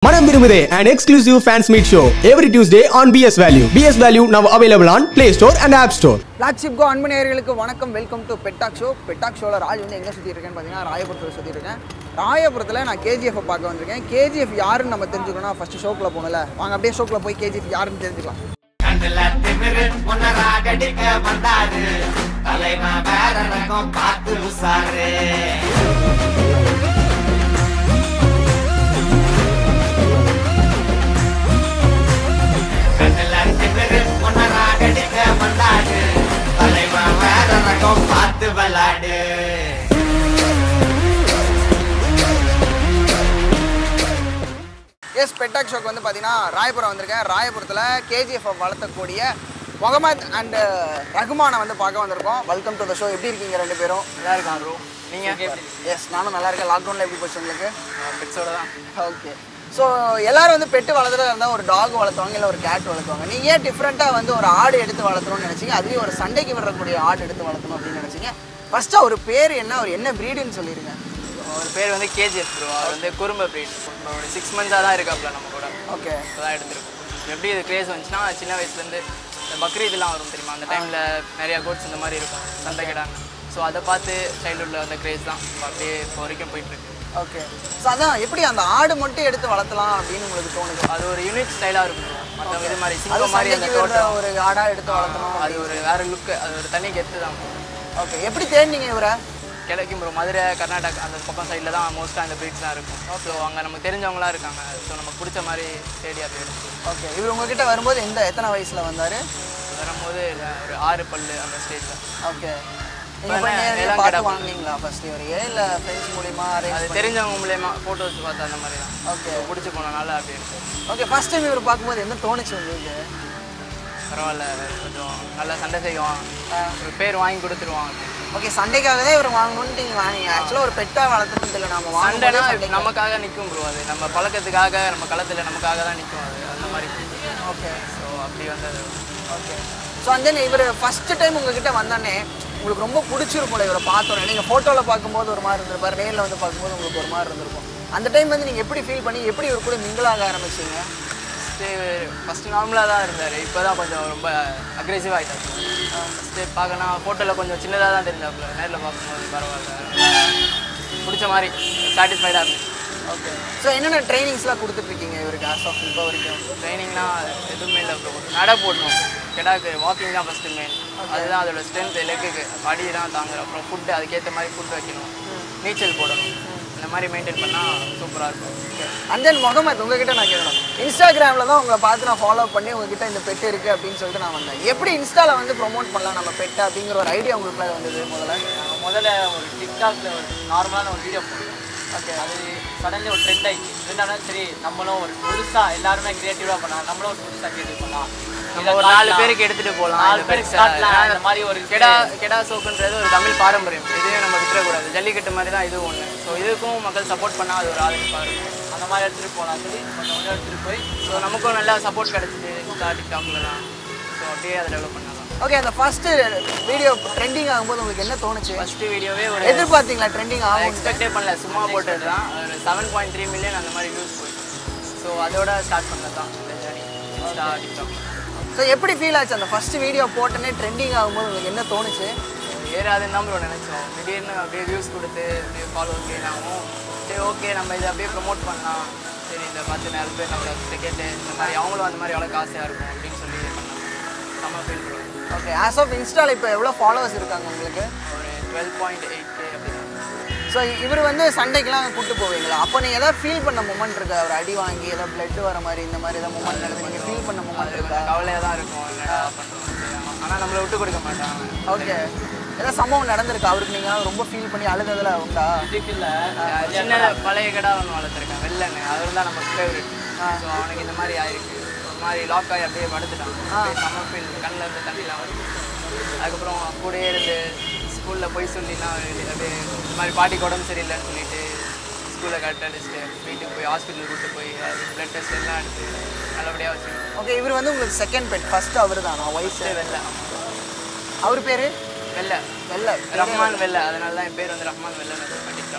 மனம் விரும்புதே an exclusive fans meet show every Tuesday on BS Value. BS Value now available on Play Store and App Store. Flagship கோ அன்பு நேயர்களுக்கு வணக்கம் welcome to pet talk show pet talk ஷோவில் ராஜ் வந்து எங்கே சுற்றி இருக்கேன்னு பார்த்தீங்கன்னா ராயபுரத்தில் சுற்றி இருக்கேன் ராயபுரத்தில் நான் கேஜிஎஃப் பார்க்க வந்திருக்கேன் கேஜிஎஃப் யாருன்னு நம்ம தெரிஞ்சுக்கணும் ஃபஸ்ட்டு ஷோக்குள்ள போகணும்ல வாங்க அப்படியே ஷோக்குள்ள போய் கேஜிஎஃப் யாருன்னு தெரிஞ்சுக்கலாம் கண்ணுல திமிரு உன்னை ராகடிக்க வந்தாரு தலைவன் வேற ரகம் பார்த்து உசாரு கண்ணுல திமிரு உன்னை ராகடிக்க வந்தாரு தலைவன் வேற ரகம் பார்த்து விளாடு எஸ் பெட்டாக் ஷோக்கு வந்து பார்த்தீங்கன்னா ராயபுரம் வந்திருக்கேன் ராயபுரத்தில் கேஜிஎஃப் வளர்த்தக்கூடிய முகமது அண்ட் ரகுமானை வந்து பார்க்க வந்திருக்கோம் வெல்கம் டு த ஷோ எப்படி இருக்கீங்க ரெண்டு பேரும் நல்லா இருக்காங்க ப்ரோ நீங்கள் எஸ் நானும் நல்லா இருக்கேன் லாக்டவுனில் எப்படி போச்சு உங்களுக்கு பெட்ஸோட தான் ஓகே ஸோ எல்லாரும் வந்து பெட்டு வளர்த்துறதா இருந்தால் ஒரு டாக் வளர்த்துவாங்க இல்லை ஒரு கேட் வளர்த்துவாங்க நீங்கள் ஏன் டிஃப்ரெண்ட்டாக வந்து ஒரு ஆடு எடுத்து வளர்த்தணும்னு நினச்சிங்க அதுலேயும் ஒரு சண்டைக்கு விடக்கூடிய ஆடு எடுத்து வளர்த்தணும் அப்படின்னு நினச்சிங்க ஃபஸ்ட்டு அவர் பேர் என்ன அவர் என்ன ப்ரீடுன்னு சொல்லிடுங்க அவர் பேர் வந்து கேஜிஎஃப் ப்ரோ அவர் வந்து குறும்ப ப்ரீட் ஒரு சிக்ஸ் மந்த்ஸாக தான் இருக்காப்புல நம்ம கூட ஓகே இப்போ தான் எடுத்திருக்கோம் எப்படி இது கிரேஸ் வந்துச்சுன்னா சின்ன வயசுலேருந்து இந்த பக்ரீத்லாம் வரும் தெரியுமா அந்த டைமில் நிறையா கோட்ஸ் இந்த மாதிரி இருக்கும் சண்டை கிடாங்க ஸோ அதை பார்த்து சைல்ட்ஹுட்டில் அந்த கிரேஸ் தான் இப்போ அப்படியே இப்போ வரைக்கும் போயிட்டுருக்கு ஓகே ஸோ அதான் எப்படி அந்த ஆடு மட்டும் எடுத்து வளர்த்தலாம் அப்படின்னு உங்களுக்கு தோணுது அது ஒரு யூனிக் ஸ்டைலாக இருக்கும் bro. மற்ற இது மாதிரி அது சிங்கம் மாதிரி அந்த சண்டைக்கு விடுற தோட்டம் ஒரு ஆடா எடுத்து வளர்த்தணும் அது ஒரு வேறு லுக்கு அது ஒரு தனி கெத்து தான் ஓகே எப்படி தேடினீங்க இவரை கிடைக்கும் ப்ரோ மதுரை கர்நாடகா அந்த பக்கம் சைடில் தான் மோஸ்ட்டாக அந்த ப்ரீட்ஸ்லாம் இருக்கும் ஸோ அங்கே நமக்கு தெரிஞ்சவங்களாம் இருக்காங்க ஸோ நமக்கு பிடிச்ச மாதிரி தேடி அப்படி எடுத்து ஓகே இவர் உங்ககிட்ட வரும்போது எந்த எத்தனை வயசுல வந்தாரு வரும்போது ஒரு ஆறு பல்லு அந்த ஸ்டேஜில் ஓகே நீங்க போய் இப்ப நேரடியா நிலம் பார்த்து கிடக்கும். வாங்குனீங்களா ஃபர்ஸ்ட் இவரையே இல்ல ஃப்ரெண்ட்ஸ் மூலியமா அது அரேஞ்ச் தெரிஞ்சவங்க மூலயமா ஃபோட்டோஸ் பார்த்து அந்த மாதிரி தான் ஓகே பிடிச்சி போனனால அப்படி இருக்கு ஓகே ஃபர்ஸ்ட் டைம் இவர் பார்க்கும்போது என்ன தோணுச்சு உங்களுக்கு பரவாயில்ல கொஞ்சம் நல்லா சண்டை செய்வான் ஒரு பேர் வாங்கி கொடுத்துருவான் ஓகே சண்டைக்காக தான் இவர் வாங்கணும்னு நீங்க வாங்கினீங்க ஆக்சுவலாக ஒரு பெட்டா வளர்த்தணும் இல்லை நம்ம சண்டைனா வாங்கினா நமக்காக நிற்கும் ப்ரோ அது நம்ம பழக்கத்துக்காக நம்ம களத்தில் நமக்காக தான் நிற்கும் அது அந்த மாதிரி ஓகே ஸோ அப்படி வந்தது ஓகே ஸோ அந்த இவர் ஃபர்ஸ்ட் டைம் உங்ககிட்ட வந்தோடனே உங்களுக்கு ரொம்ப பிடிச்சிருக்கும்ல இவரை பார்த்தோன்னே நீங்கள் ஃபோட்டோவில் பார்க்கும்போது ஒரு மாதிரி இருந்திருப்பார் நேரில் வந்து பார்க்கும்போது உங்களுக்கு ஒரு மாதிரி இருந்திருக்கும் அந்த டைம் வந்து நீங்கள் எப்படி ஃபீல் பண்ணி எப்படி இவர் கூட மிங்கிளாக ஆரம்பிச்சீங்க ஃபஸ்ட்டு ஃபஸ்ட்டு நார்மலாக தான் இருந்தார் இப்போ தான் கொஞ்சம் ரொம்ப அக்ரெசிவ் ஆகிட்டார் ஃபஸ்ட்டு பார்க்கலாம் ஃபோட்டோவில் கொஞ்சம் சின்னதாக தான் தெரிஞ்சாப்புல நேரில் பார்க்கும்போது பரவாயில்ல பிடிச்ச மாதிரி சாட்டிஸ்ஃபைடாக இருந்துச்சு ஓகே ஸோ என்னென்ன ட்ரைனிங்ஸ்லாம் கொடுத்துட்ருக்கீங்க இவருக்கு ஆஸ் ஆஃப் இப்போ வரைக்கும் ட்ரைனிங்லாம் எதுவுமே இல்லை ப்ரோ நட போடணும் கெடாக்கு வாக்கிங் தான் ஃபஸ்ட்டு மெயின் அதுதான் அதோட ஸ்ட்ரென்த் லெக்குக்கு படி தான் தாங்குற அப்புறம் ஃபுட்டு அதுக்கேற்ற மாதிரி ஃபுட் வைக்கணும் நீச்சல் போடணும் இந்த மாதிரி மெயின்டைன் பண்ணால் சூப்பராக இருக்கும் அண்ட் தென் முகமது உங்ககிட்ட நான் கேட்கணும் இன்ஸ்டாகிராமில் தான் உங்களை பார்த்து நான் ஃபாலோ பண்ணி உங்ககிட்ட இந்த பெட் இருக்குது அப்படின்னு சொல்லிட்டு நான் வந்தேன் எப்படி இன்ஸ்டாவில் வந்து ப்ரோமோட் பண்ணலாம் நம்ம பெட்டை அப்படிங்கிற ஒரு ஐடியா உங்களுக்குள்ள வந்தது முதல்ல முதல்ல ஒரு டிக்டாக்ல ஒரு நார்மலான ஒரு வீடியோ போட்டோம் ஓகே அது சடன்லி ஒரு ட்ரெண்ட் ஆயிடுச்சு ட்ரெண்ட் ஆனால் சரி நம்மளும் ஒரு புதுசா எல்லாருமே கிரியேட்டிவாக பண்ணலாம் நம்மளும் ஒரு புதுசாக கிரியேட்டிவ் பண்ணலாம் நம்ம ஒரு நாலு பேருக்கு எடுத்துகிட்டு போகலாம் நாலு பேருக்கு காட்டலாம் அந்த மாதிரி ஒரு கெடா கெடா சோக்குன்றது ஒரு தமிழ் பாரம்பரியம் இதையும் நம்ம விட்டுறக்கூடாது ஜல்லிக்கட்டு மாதிரி தான் இதுவும் ஒன்று ஸோ இதுக்கும் மக்கள் சப்போர்ட் பண்ணால் அது ஒரு ஆதரிப்பாக இருக்கும் அந்த மாதிரி எடுத்துகிட்டு போகலாம் சொல்லி கொஞ்சம் கொஞ்சம் எடுத்துகிட்டு போய் ஸோ நமக்கும் நல்லா சப்போர்ட் கிடச்சிது இன்ஸ்டா டிக்டாக்லலாம் ஸோ அப்படியே அதை டெவலப் பண்ணலாம் ஓகே அந்த ஃபர்ஸ்ட் வீடியோ ட்ரெண்டிங் ஆகும்போது உங்களுக்கு என்ன தோணுச்சு ஃபஸ்ட்டு வீடியோவே ஒரு எதிர்பார்த்தீங்களா ட்ரெண்டிங் ஆகும் எக்ஸ்பெக்டே பண்ணல சும்மா போட்டது தான் ஒரு செவன் பாயிண்ட் த்ரீ மில்லியன் அந்த மாதிரி வியூஸ் போயிட்டு ஸோ அதோட ஸ்டார்ட் பண்ணது தான் இந்த ஜேர்னி இன்ஸ்டா டிக்டாக் ஸோ எப்படி ஃபீல் ஆச்சு அந்த ஃபர்ஸ்ட் வீடியோ போட்டோன்னே ட்ரெண்டிங் ஆகும்போது உங்களுக்கு என்ன தோணுச்சு ஏறாதுன்னு தான் ப்ரோ நினச்சோம் திடீர்னு அப்படியே வியூஸ் கொடுத்து அப்படியே ஃபாலோவர்ஸ் கெயின் ஆகும் சரி ஓகே நம்ம இதை அப்படியே ப்ரொமோட் பண்ணலாம் சரி இதை பார்த்து நிறைய பேர் நம்மளை கேட்டு இந்த மாதிரி அவங்களும் அந்த மாதிரி எவ்வளோ காசாக இருக்கும் அப்படின்னு சொல்லி பண்ணாங்க செம்ம feel bro okay as of இன்ஸ்டால இப்போ எவ்வளோ ஃபாலோவர்ஸ் இருக்காங்க உங்களுக்கு ஒரு டுவெல் பாயிண்ட் எயிட் கே அப்படி ஸோ இவர் வந்து சண்டைக்கெல்லாம் கூட்டு போவீங்களா அப்போ நீங்கள் ஏதாவது ஃபீல் பண்ண மூமெண்ட் இருக்கா அவர் அடி வாங்கி ஏதாவது பிளட் வர மாதிரி இந்த மாதிரி ஏதாவது மூமெண்ட் நடந்து நீங்கள் ஃபீல் பண்ண மூமெண்ட் இருக்கா கொஞ்சம் கவலையாக தான் இருக்கும் என்னடா பண்ணுறோம் ஆனால் நம்மளை விட்டு கொடுக்க மாட்டாங்க ஓகே ஏதாவது சம்பவம் நடந்திருக்கா அவருக்கு நீங்கள் ரொம்ப ஃபீல் பண்ணி அழுததுல உண்டா இதுக்கு இல்லை சின்ன பழைய கடை ஒன்று வளர்த்துருக்கேன் வெள்ளன்னு அவர் தான் நமக்கு ஃபேவரட் ஸோ அவனுக்கு இந்த மாதிரி ஆயிருக்கு ஒரு மாதிரி லாக் ஆகி அப்படியே படுத்துட்டான் அப்படியே செம்ம ஃபீல் கண்ணில் இருந்து தண்ணிலாம் வருது அதுக்கப்புறம் கூடயே இருந்து ஸ்கூலில் போய் சொல்லிலாம் அப்படியே இந்த மாதிரி பாட்டிக்கு உடம்பு சரியில்லைன்னு சொல்லிட்டு ஸ்கூலில் கரெக்டாக அடிச்சுட்டு வீட்டுக்கு போய் ஹாஸ்பிட்டல் கூட்டு போய் ப்ளட் டெஸ்ட் எல்லாம் எடுத்து நல்லபடியாக வச்சு ஓகே இவர் வந்து உங்களுக்கு செகண்ட் பெட் ஃபர்ஸ்ட் அவர் தானா ஒய்ஃப் வெள்ளை அவர் பேர் வெள்ளை வெள்ளை ரஹ்மான் வெள்ளை அதனால தான் என் பேர் வந்து ரஹ்மான் வெள்ளைன்னு படிக்கிறோம்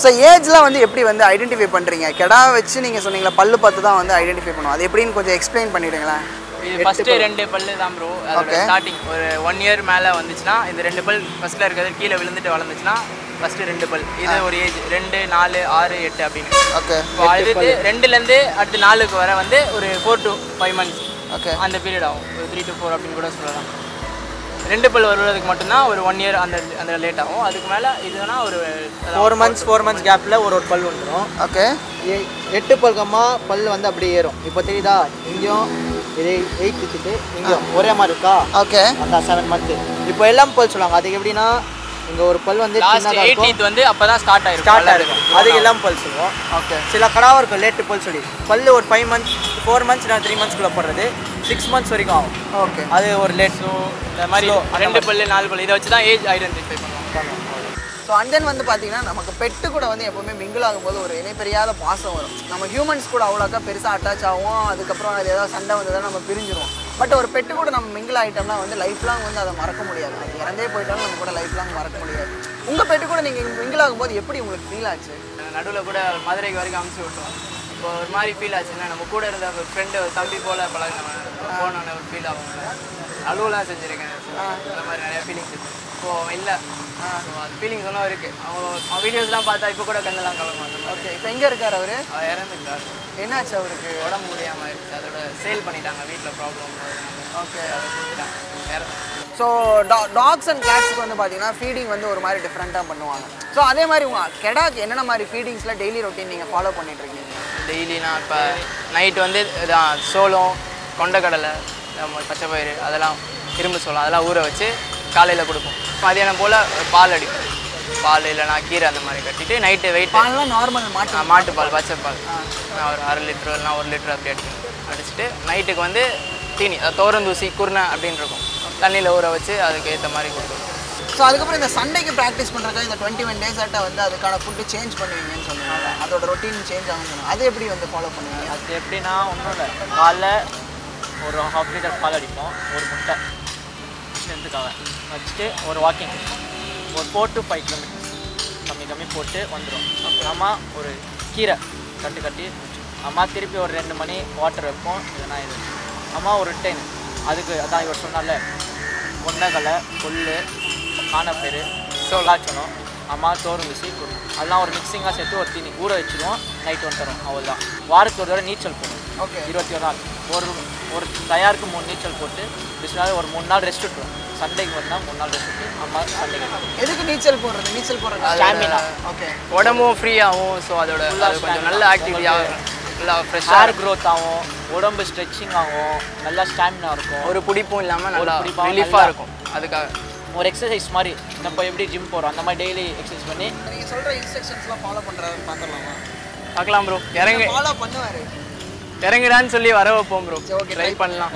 ஸோ ஏஜ்லாம் வந்து எப்படி வந்து ஐடென்டிஃபை பண்ணுறீங்க கெடா வச்சு நீங்கள் சொன்னீங்களா பல்லு பார்த்து தான் வந்து ஐடென்டிஃபை பண்ணுவோம் அது எப்படின்னு கொஞ்சம் எக்ஸ்பிளைன் பண்ணிவிடுங்களேன் இது ஃபஸ்ட்டு ரெண்டு பல்லு தான் ப்ரோ அதோட Okay. ஸ்டார்டிங் ஒரு ஒன் இயர் மேலே வந்துச்சுன்னா இந்த ரெண்டு பல் ஃபஸ்ட்டில் இருக்கிறது கீழே விழுந்துட்டு வளர்ந்துச்சுன்னா ஃபஸ்ட்டு ரெண்டு பல் இது ஒரு ஏஜ் ரெண்டு நாலு ஆறு எட்டு அப்படின்னு ஓகே இப்போ அடுத்து ரெண்டுலேருந்து அடுத்து நாலுக்கு வர வந்து ஒரு four to five months okay அந்த பீரியட் ஆகும் ஒரு த்ரீ டு ஃபோர் அப்படின்னு கூட சொல்லலாம் ரெண்டு பல் வருவதுக்கு மட்டும்தான் ஒரு ஒன் இயர் அந்த அந்த லேட் ஆகும் அதுக்கு மேலே இதுனா ஒரு ஃபோர் மந்த்ஸ் ஃபோர் மந்த்ஸ் கேப்பில் ஒரு ஒரு பல் வந்துடும் ஓகே எட்டு பல்கமா பல் வந்து அப்படியே ஏறும் இப்போ தெரியுதா இங்கேயும் இது எயிட் வச்சுட்டு இங்கேயும் ஒரே மாதிரி இருக்கா ஓகே அந்த செவன் மந்த்து இப்போ எல்லாம் பல் சொல்லுவாங்க அதுக்கு எப்படின்னா இங்கே ஒரு பல் வந்து லாஸ்ட் சின்னதா இருக்கும் எயிட்டீன்த் வந்து அப்போ தான் ஸ்டார்ட் ஆயிருக்கும் ஸ்டார்ட் ஆகிருக்கும் அதுக்கு எல்லாம் பல் சொல்லுவோம் ஓகே சில கடாவும் இருக்கும் லேட்டு பல் சொல்லி பல் ஒரு ஃபைவ் மந்த்ஸ் ஃபோர் மந்த்ஸ் நான் த்ரீ மந்த்ஸ்க்குள்ளே போடுறது சிக்ஸ் மந்த்ஸ் வரைக்கும் ஆகும் ஓகே அது ஒரு லேட் ஸோ இந்த மாதிரி ரெண்டு பல்லு நாலு பல்லு இதை வச்சு தான் ஏஜ் ஐடென்டிஃபை பண்ணுவோம் ஸோ அண்ட் தென் வந்து பார்த்தீங்கன்னா நமக்கு பெட்டு கூட வந்து எப்போவுமே மிங்கிள் ஆகும்போது ஒரு இணைப்பெரியாத பாசம் வரும் நம்ம ஹியூமன்ஸ் கூட அவ்வளோக்கா பெருசாக அட்டாச் ஆகும் அதுக்கப்புறம் அது ஏதாவது சண்டை வந்ததுன்னா நம்ம பிரிஞ்சிருவோம் பட் ஒரு பெட்டு கூட நம்ம மிங்கிள் ஆகிட்டோம்னா வந்து லைஃப் லாங் வந்து அதை மறக்க முடியாது அது இறந்தே போயிட்டாலும் நம்ம கூட லைஃப் லாங் மறக்க முடியாது உங்கள் பெட்டு கூட நீங்கள் மிங்கிள் ஆகும்போது எப்படி உங்களுக்கு ஃபீல் ஆச்சு நடுவில் கூட மதுரைக்கு வரைக்கும் அமுச்சு விட்டோம் இப்போ ஒரு மாதிரி ஃபீல் ஆச்சுன்னா நம்ம கூட இருந்த ஒரு ஃப்ரெண்டு ஒரு தம்பி போல பழகினவன் போனோன்னு ஒரு ஃபீல் ஆகும் அழுவலாம் செஞ்சுருக்கேன் So, அந்த மாதிரி நிறைய ஃபீலிங்ஸ் இருக்கு இப்போ அவன் இல்லை ஸோ அது ஃபீலிங்ஸ் ஒன்றும் இருக்குது அவன் அவன் வீடியோஸ்லாம் பார்த்தா இப்போ கூட கண்ணெல்லாம் கலங்கும் ஓகே இப்போ எங்கே இருக்கார் அவர் அவன் இறந்துட்டார் என்னாச்சு அவருக்கு உடம்பு முடியாமல் ஆயிடுச்சு அதோட சேல் பண்ணிட்டாங்க வீட்டில் ப்ராப்ளம் ஓகே அதை கொடுத்துட்டாங்க இறந்து ஸோ டாக்ஸ் அண்ட் கேட்ஸ்க்கு வந்து பார்த்தீங்கன்னா ஃபீடிங் வந்து ஒரு மாதிரி டிஃப்ரெண்ட்டாக பண்ணுவாங்க ஸோ அதே மாதிரி உங்கள் கெடாக்கு என்னென்ன மாதிரி ஃபீடிங்ஸில் டெய்லி ரொட்டீன் நீங்கள் ஃபாலோ பண்ணிட்டு இருக்கீங்க டெய்லினா இப்போ நைட் வந்து இதான் சோளம் கொண்டக்கடலை நம்ம பச்சை பயிறு அதெல்லாம் இரும்பு சோளம் அதெல்லாம் ஊற வச்சு காலையில் கொடுப்போம் மதியானம் போல் பால் அடிப்போம் பால் இல்லைனா கீரை அந்த மாதிரி கட்டிட்டு நைட்டு வெயிட் பால்லாம் நார்மல் மாட்டு மாட்டுப்பால் பச்சை பால் நான் ஒரு அரை லிட்டர் இல்லைனா ஒரு லிட்டர் அப்படி அடிப்பேன் அடிச்சுட்டு நைட்டுக்கு வந்து தீனி அது தோரந்தூசி குருணை அப்படின்னு இருக்கும் தண்ணியில் ஊற வச்சு அதுக்கு ஏற்ற மாதிரி கொடுக்கணும் ஸோ அதுக்கப்புறம் இந்த சண்டைக்கு ப்ராக்டிஸ் பண்ணுறதுக்கு இந்த டுவெண்ட்டி ஒன் டேஸ் ஆட்ட வந்து அதுக்கான ஃபுட்டு சேஞ்ச் பண்ணுவீங்கன்னு சொன்னாங்க அதோட ரொட்டீன் சேஞ்ச் ஆகும் சொன்னாங்க அது எப்படி வந்து ஃபாலோ பண்ணுவீங்க அது எப்படின்னா ஒன்றும் இல்லை காலைல ஒரு ஹாஃப் லிட்டர் பால் அடிப்போம் ஒரு முட்டை ஸ்ட்ரென்த்துக்காக வச்சுட்டு ஒரு வாக்கிங் ஒரு ஃபோர் டு ஃபைவ் கிலோமீட்டர்ஸ் கம்மி கம்மி போட்டு வந்துடும் அம்மா ஒரு கீரை கட்டு கட்டி வச்சிருவோம். அம்மா திருப்பி ஒரு ரெண்டு மணி வாட்டர் வைப்போம் இல்லைனா இது அம்மா ஒரு டைம் அதுக்கு அதான் இவர் சொன்னால கொண்டகலை கொள்ளு காணப்பேரு சோலாச்சனம் அம்மா தோறு விசி கொடுக்கும் அதெல்லாம் ஒரு மிக்சிங்காக சேர்த்து ஒரு தீனி ஊற வச்சிருவோம் நைட் வந்து தரும் அவ்வளோதான் வாரத்துக்கு ஒரு தடவை நீச்சல் போடும் ஓகே இருபத்தி ஒரு நாள் ஒரு ஒரு தயாருக்கு மூணு நீச்சல் போட்டு பிஸ்னால ஒரு மூணு நாள் ரெஸ்ட் விட்டுரும் சண்டைக்கு வந்தால் மூணு நாள் ரெஸ்ட் விட்டு அம்மா சண்டைக்கு வரும். எதுக்கு நீச்சல் போடுறது நீச்சல் போடுறது Stamina. ஓகே உடம்பும் ஃப்ரீயாகும் ஸோ அதோட அது கொஞ்சம் நல்ல ஆக்டிவிட்டியாக நல்லா ஃப்ரெஷ்ஷாக ஹேர் growth ஆகும் உடம்பு ஸ்ட்ரெச்சிங் ஆகும் நல்லா ஸ்டாமினா இருக்கும் ஒரு பிடிப்பும் இல்லாமல் நல்லா பிடிப்பாவும் ரிலீஃபாக நல்லா- இருக்கும் அதுக்காக ஒரு எக்ஸசைஸ் மாதிரி நம்ம எப்படி ஜிம் போகிறோம் அந்த மாதிரி டெய்லி எக்ஸசைஸ் பண்ணி நீங்கள் சொல்கிற இன்ஸ்ட்ரக்ஷன்ஸ்லாம் ஃபாலோ பண்ணுறாரு பார்த்துடலாமா பார்க்கலாம் ப்ரோ இறங்கு ஃபாலோ பண்ணுவார் இறங்குடான்னு சொல்லி வர வைப்போம் ப்ரோ சரி ஓகே ட்ரை பண்ணலாம்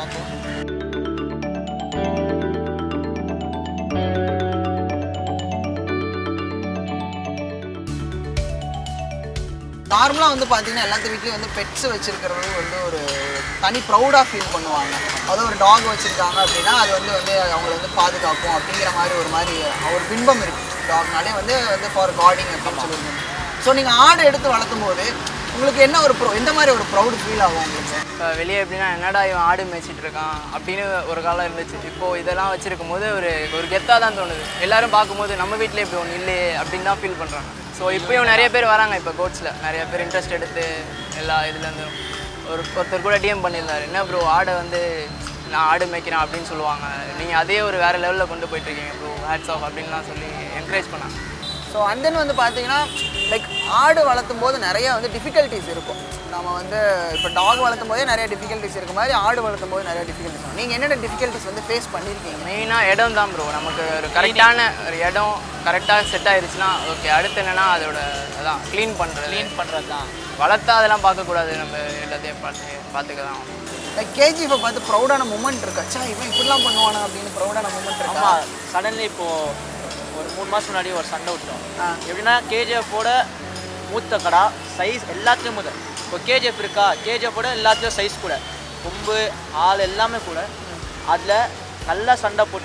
நார்மலாக வந்து பார்த்தீங்கன்னா எல்லாத்து வீட்லேயும் வந்து பெட்ஸ் வச்சிருக்கிறது வந்து ஒரு தனி ப்ரௌடாக ஃபீல் பண்ணுவாங்க அதாவது ஒரு டாக் வச்சுருக்காங்க அப்படின்னா அது வந்து வந்து அவங்கள வந்து பாதுகாக்கும் அப்படிங்கிற மாதிரி ஒரு மாதிரி ஒரு பின்பம் இருக்குது டாக்னாலே வந்து வந்து ஃபார் கார்டிங் அப்படின்னு சொல்லுவாங்க ஸோ நீங்கள் ஆடு எடுத்து வளர்த்தும் போது உங்களுக்கு என்ன ஒரு ப்ரோ எந்த மாதிரி ஒரு ப்ரௌட் ஃபீல் ஆகும் உங்களுக்கு இப்போ வெளியே எப்படின்னா என்னடா இவன் ஆடு மேய்ச்சிட்டு இருக்கான் அப்படின்னு ஒரு காலம் இருந்துச்சு இப்போ இதெல்லாம் வச்சிருக்கும் போது ஒரு ஒரு கெத்தாக தான் தோணுது எல்லாரும் பார்க்கும்போது நம்ம வீட்டில் இப்படி ஒன்று இல்லையே அப்படின்னு தான் ஃபீல் பண்ணுறாங்க ஸோ இப்போயும் நிறைய பேர் வராங்க இப்போ கோட்ஸில் நிறைய பேர் இன்ட்ரெஸ்ட் எடுத்து எல்லா இதுலேருந்து ஒரு ஒருத்தர் கூட டிஎம் பண்ணியிருந்தாரு என்ன ப்ரோ ஆடை வந்து நான் ஆடு மேய்க்கிறேன் அப்படின்னு சொல்லுவாங்க நீங்கள் அதே ஒரு வேறு லெவலில் கொண்டு போயிட்டுருக்கீங்க ப்ரோ ஹேட்ஸ் ஆஃப் அப்படின்லாம் சொல்லி என்கரேஜ் பண்ணாங்க ஸோ அண்ட் தென் வந்து பார்த்தீங்கன்னா லைக் ஆடு வளர்த்தும் போது நிறைய வந்து டிஃபிகல்ட்டிஸ் இருக்கும் நம்ம வந்து இப்போ டாக் வளர்த்தும் போதே நிறைய டிஃபிகல்ட்டிஸ் இருக்க மாதிரி ஆடு வளர்த்தும் போது நிறைய டிஃபிகல்ட்டிஸ் இருக்கும் நீங்கள் என்னென்ன டிஃபிகல்ட்டிஸ் வந்து ஃபேஸ் பண்ணியிருக்கீங்க மெயினாக இடம் தான் ப்ரோ நமக்கு ஒரு கரெக்டான ஒரு இடம் கரெக்டாக செட் ஆயிருச்சுன்னா ஓகே அடுத்து என்னன்னா அதோட அதான் க்ளீன் பண்ணுறது க்ளீன் பண்ணுறது தான் வளர்த்தா அதெல்லாம் பார்க்கக்கூடாது நம்ம எல்லாத்தையும் பார்த்து பார்த்துக்க தான் லைக் கேஜிஎஃப்பை பார்த்து ப்ரௌடான மூமெண்ட் இருக்கா ச்சா இவன் இப்படிலாம் பண்ணுவானா அப்படின்னு ப்ரௌடான மூமெண்ட் இருக்கா ஆமாம் சடன்லி இப்போது ஒரு மூணு மாதம் முன்னாடி ஒரு சண்டை விட்டோம் ஆ. எப்படின்னா கேஜிஎஃபோட மூத்த கடா சைஸ் எல்லாத்துலேயும் முதல் இப்போ கேஜிஎஃப் இருக்கா கேஜிஎஃபோட எல்லாத்துலேயும் சைஸ் கூட கொம்பு ஆள் எல்லாமே கூட அதில் நல்லா சண்டை போட்டு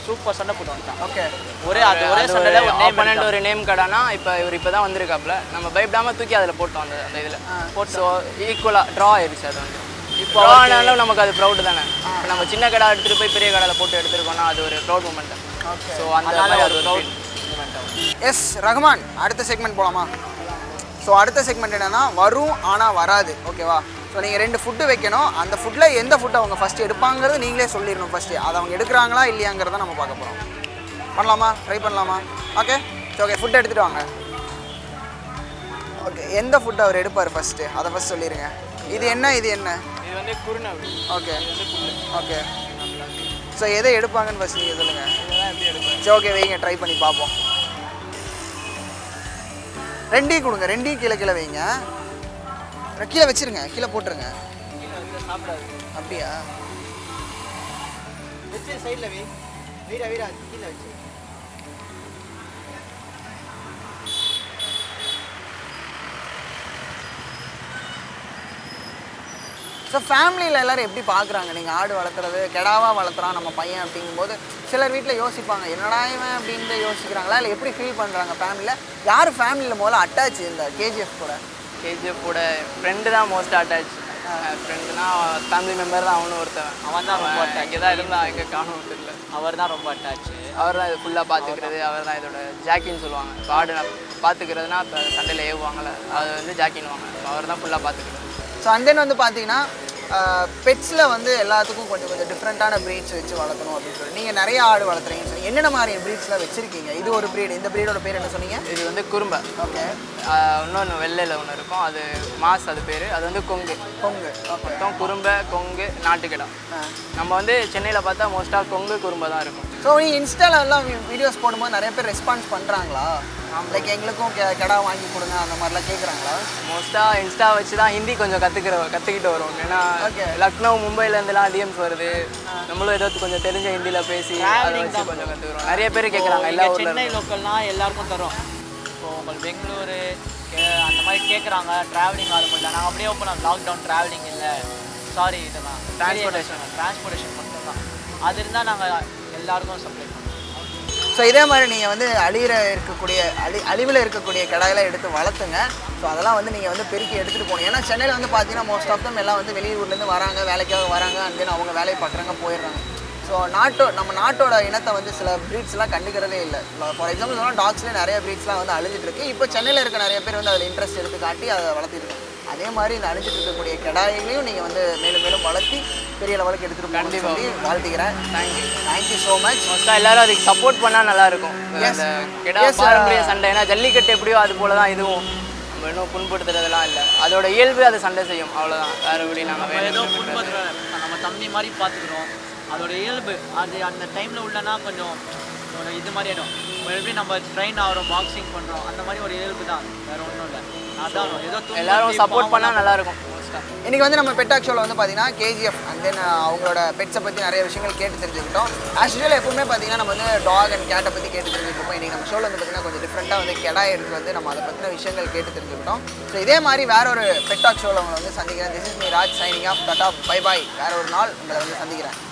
சூப்பர் சண்டை போட்டு வந்துட்டான் ஓகே ஒரே அது ஒரே சண்டையில் ஒரு நேம் ஆப்போனண்ட் ஒரு நேம் கடானா இப்போ இவர் இப்போ தான் வந்திருக்காப்ல நம்ம பயப்படாம தூக்கி அதில் போட்டோம் அந்த அந்த இதில் போட்டு ஸோ ஈக்குவலாக ட்ரா ஆயிருச்சு அது வந்து இப்போ ஆனாலும் நமக்கு அது ப்ரௌடு தானே இப்போ நம்ம சின்ன கடை எடுத்துகிட்டு போய் பெரிய கடையில் போட்டு எடுத்துருக்கோம்னா அது ஒரு ப்ரௌட் மூமெண்ட் ஓகே ஸோ அந்த மாதிரி அது ஒரு ப்ரௌட் எஸ் ரஹ்மான் அடுத்த செக்மெண்ட் போகலாமா ஸோ அடுத்த செக்மெண்ட் என்னன்னா வரும் ஆனால் வராது ஓகேவா ஸோ நீங்கள் ரெண்டு ஃபுட்டு வைக்கணும் அந்த ஃபுட்டில் எந்த ஃபுட் அவங்க ஃபஸ்ட்டு எடுப்பாங்கிறது நீங்களே சொல்லிடணும் ஃபஸ்ட்டு அதை அவங்க எடுக்கிறாங்களா இல்லையாங்கிறத நம்ம பார்க்க போகிறோம் பண்ணலாமா ட்ரை பண்ணலாமா ஓகே ஸோ ஓகே ஃபுட் எடுத்துகிட்டு வாங்க ஓகே எந்த ஃபுட் அவர் எடுப்பார் ஃபஸ்ட்டு அதை ஃபஸ்ட் சொல்லிடுங்க இது என்ன இது என்ன இது வந்து குருணை ஓகே ஓகே ஸோ எதை எடுப்பாங்கன்னு ஃபஸ்ட் நீங்கள் சொல்லுங்கள் இதெல்லாம் எப்படி எடுப்பாரு சரி ஓகே வைங்க ட்ரை பண்ணி பார்ப்போம் ரெண்டையும் கொடுங்க ரெண்டையும் கீழே கீழே வைங்க கீழே வச்சிருங்க கீழே போட்டுருங்க சாப்பிடாது அப்படியா வச்சு சைடில் வை வீடா வீடா கீழே வச்சு ஸோ ஃபேமிலியில் எல்லாரும் எப்படி பார்க்குறாங்க நீங்கள் ஆடு வளர்க்குறது கெடாவாக வளர்த்துறான் நம்ம பையன் அப்படிங்கும்போது சிலர் வீட்டில் யோசிப்பாங்க என்னடா இவன் அப்படின்ட்டு யோசிக்கிறாங்களா இல்லை எப்படி ஃபீல் பண்ணுறாங்க ஃபேமிலியில் யார் ஃபேமிலியில் முதல்ல அட்டாச் இந்த கேஜிஎஃப் கூட கேஜிஎஃப் கூட ஃப்ரெண்டு தான் மோஸ்ட் அட்டாச் ஃப்ரெண்டுனா ஃபேமிலி மெம்பர் தான் அவனும் ஒருத்தவன் அவன் தான் ரொம்ப attached. இங்கே தான் இருந்தான் எங்கே காணும் தெரியல அவர் தான் ரொம்ப அட்டாச்சு அவர் தான் இது ஃபுல்லாக பார்த்துக்கிறது அவர் தான் இதோட ஜாக்கின்னு சொல்லுவாங்க இப்போ ஆடு நான் பார்த்துக்கிறதுனா இப்போ சண்டையில் ஏவுவாங்கல்ல அது வந்து ஜாக்கின்னுவாங்க அவர் தான் ஃபுல்லாக பார்த்துக்கிறது ஸோ அண்ட் தென் வந்து பார்த்தீங்கன்னா பெட்ஸில் வந்து எல்லாத்துக்கும் கொஞ்சம் கொஞ்சம் டிஃப்ரெண்ட்டான ப்ரீட்ஸ் வச்சு வளர்த்தணும் அப்படின்னு சொல்லி நீங்கள் நிறைய ஆடு வளர்த்துறீங்கன்னு சொல்லி என்னென்ன மாதிரி ப்ரீட்ஸ்லாம் வச்சுருக்கீங்க இது ஒரு ப்ரீட் இந்த ப்ரீடோட பேர் என்ன சொன்னீங்க இது வந்து குறும்பை ஓகே இன்னொன்று வெள்ளையில் ஒன்று இருக்கும் அது மாஸ் அது பேர் அது வந்து கொங்கு பொங்கு ஓகே மொத்தம் குறும்பை கொங்கு நாட்டுக்கிடா நம்ம வந்து சென்னையில் பார்த்தா மோஸ்ட்டாக கொங்கு குறும்பை தான் இருக்கும் ஸோ நீங்கள் இன்ஸ்டாலெல்லாம் வீடியோஸ் போடும்போது நிறைய பேர் ரெஸ்பான்ஸ் பண்ணுறாங்களா லைக் எங்களுக்கும் கெ- கெடா வாங்கி கொடுங்க அந்த மாதிரிலாம் கேட்குறாங்களா மோஸ்ட்டாக இன்ஸ்டா வச்சு தான் ஹிந்தி கொஞ்சம் கற்றுக்கிற கற்றுக்கிட்டு வரும் ஏன்னா Okay. லக்னோ மும்பைலேருந்துலாம் டிஎம்ஸ் வருது நம்மளும் ஏதோ கொஞ்சம் தெரிஞ்ச ஹிந்தியில் பேசி அதை Travelling வச்சு தான் கொஞ்சம் கற்றுக்குறோம் நிறைய பேர் கேட்குறாங்க இப்போ எல்லா இங்க ஊரில் சென்னை லோக்கல்னா எல்லாருக்கும் தரோம் இப்போ உங்களுக்கு பெங்களூரு கே- அந்த மாதிரி கேட்குறாங்க ட்ராவலிங் ஆக முடியல நாங்கள் அப்படியே ஓப்பன் லாக்டவுன் ட்ராவலிங் இல்லை சாரி இதெல்லாம் Transportation. டிரான்ஸ்போர்ட்டேஷன் மட்டும்தான் அது இருந்தால் நாங்கள் எல்லாருக்கும் சப்ளை பண்ணுவோம் ஸோ இதே மாதிரி நீங்கள் வந்து அழியிற இருக்கக்கூடிய அழி அழிவில் இருக்கக்கூடிய கடாயெல்லாம் எடுத்து வளர்த்துங்க ஸோ அதெல்லாம் வந்து நீங்கள் வந்து பெருக்கி எடுத்துகிட்டு போகணும் ஏன்னா சென்னையில் வந்து பார்த்தீங்கன்னா மோஸ்ட் ஆஃப் தம் எல்லாம் வந்து வெளியூர்லேருந்து வராங்க வேலைக்காக வராங்க அண்ட் தென் அவங்க வேலையை பார்க்குறாங்க போயிடுறாங்க ஸோ நாட்டோ நம்ம நாட்டோட இனத்தை வந்து சில ப்ரீட்ஸ்லாம் கண்டுக்கிறதே இல்லை ஃபார் எக்ஸாம்பிள் சொன்னால் டாக்ஸ்லேயே நிறைய ப்ரீட்ஸ்லாம் வந்து அழிஞ்சிட்டு இருக்கு இப்போ சென்னையில் இருக்க நிறைய பேர் வந்து அதில் இன்ட்ரெஸ்ட் எடுத்து காட்டி அதை வளர்த்திட்டு இருக்காங்க அதே மாதிரி இந்த அழிஞ்சிட்டு இருக்கக்கூடிய கடாயிலையும் நீங்கள் வந்து மேலும் மேலும் வளர்த்தி பெரிய லெவலுக்கு எடுத்துகிட்டு போகணும்னு கண்டிப்பா. சொல்லி வாழ்த்துக்கிறேன் தேங்க்யூ தேங்க்யூ ஸோ மச் மோஸ்ட்டாக எல்லாரும் அதுக்கு சப்போர்ட் பண்ணால் நல்லா இருக்கும் Yes. அந்த கிடா Yes, பாரம்பரிய uh, சண்டை ஏன்னா ஜல்லிக்கட்டு எப்படியோ அது போல தான் இதுவும் நம்ம இன்னும் புண்படுத்துறதெல்லாம் இல்லை அதோட இயல்பு அது சண்டை செய்யும் அவ்வளோதான் வேறுபடி நாங்கள் நம்ம ஏதோ வேணும் குடும்பத்தில் நம்ம தம்பி மாதிரி பார்த்துக்கிறோம் அதோட இயல்பு அது அந்த டைமில் உள்ளனா கொஞ்சம் ஒரு இது மாதிரி ஆகிடும் எப்படி நம்ம ட்ரெயின் ஆகிறோம் பாக்ஸிங் பண்ணுறோம் அந்த மாதிரி ஒரு இயல்பு தான் வேறு ஒன்றும் இல்லை அதான் ஏதோ துன்பம் எல்லாரும் சப்போர்ட் பாவம் பண்ணால் நல்லா இருக்கும் மோஸ்ட்டாக இன்னைக்கு வந்து நம்ம பெட்டாக் ஷோவில் வந்து பார்த்தீங்கன்னா கேஜிஎஃப் அண்ட் தென் அவங்களோட பெட்ஸை பற்றி நிறைய விஷயங்கள் கேட்டு தெரிஞ்சுக்கிட்டோம் ஆஸ் யூஸ்வல் எப்பவுமே பார்த்தீங்கன்னா நம்ம வந்து டாக் அண்ட் கேட்டை பற்றி கேட்டு தெரிஞ்சுக்கிட்டோம் இன்னைக்கு நம்ம ஷோவில் வந்து பார்த்தீங்கன்னா கொஞ்சம் டிஃப்ரெண்ட்டாக வந்து கெடா எடுத்து வந்து நம்ம அதை பற்றின விஷயங்கள் கேட்டு தெரிஞ்சுக்கிட்டோம் ஸோ இதே மாதிரி வேற ஒரு பெட்டாக் ஷோவில் உங்களை வந்து சந்திக்கிறேன் this is me Raj signing off தட்டா பை பாய் வேற ஒரு நாள் உங்களை வந்து சந்திக்கிறேன்